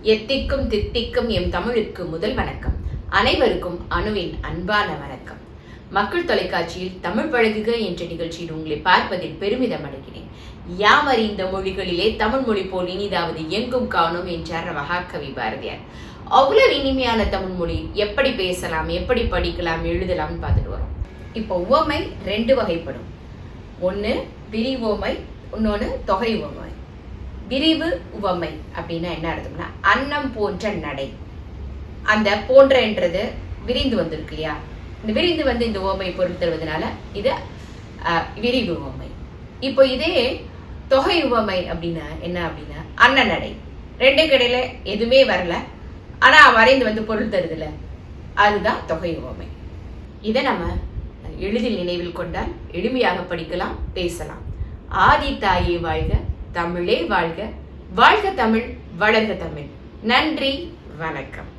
எத்திக்கும் தித்திக்கும் எம் தமிழுக்கு முதல் வணக்கம் அனைவருக்கும் அணுவின் அன்பான வணக்கம் மக்கள் தொலைக்காட்சியில் தமிழ் பழகுக என்ற நிகழ்ச்சியில் உங்களை பார்ப்பதில் பெருமிதம் அடைகிறேன் யாமறி இந்த மொழிகளிலே தமிழ் மொழி போல் இனிதாவது எங்கும் காணும் என்றார் மகாகவி பாரதியார் அவ்வளவு இனிமையான தமிழ் மொழி எப்படி பேசலாம் எப்படி படிக்கலாம் எழுதலாம்னு பார்த்துட்டு வரோம் இப்போ உவமை ரெண்டு வகைப்படும் ஒன்று விரிவோமை இன்னொன்று தொகை உவமை விரிவு உவமை அப்படின்னா என்ன அர்த்தம்னா அன்னம் போன்ற நடை அந்த போன்றன்றது விரிந்து வந்திருக்கு இல்லையா இந்த விரிந்து வந்து இந்த உவமை பொருள் தருவதனால இது அஹ், விரிவு உவமை இப்போ இதே தொகை உவமை அப்படின்னா என்ன அப்படின்னா அன்ன நடை ரெண்டு கடையில எதுவுமே வரல ஆனா வரைந்து வந்து பொருள் தருதுல அதுதான் தொகை உவமை இதை நம்ம எளிதில் நினைவில் கொண்டால் எளிமையாக படிக்கலாம் பேசலாம் ஆதி தாயே வாழ்க தமிழே வாழ்க வாழ்க தமிழ் வளர்க தமிழ் நன்றி வணக்கம்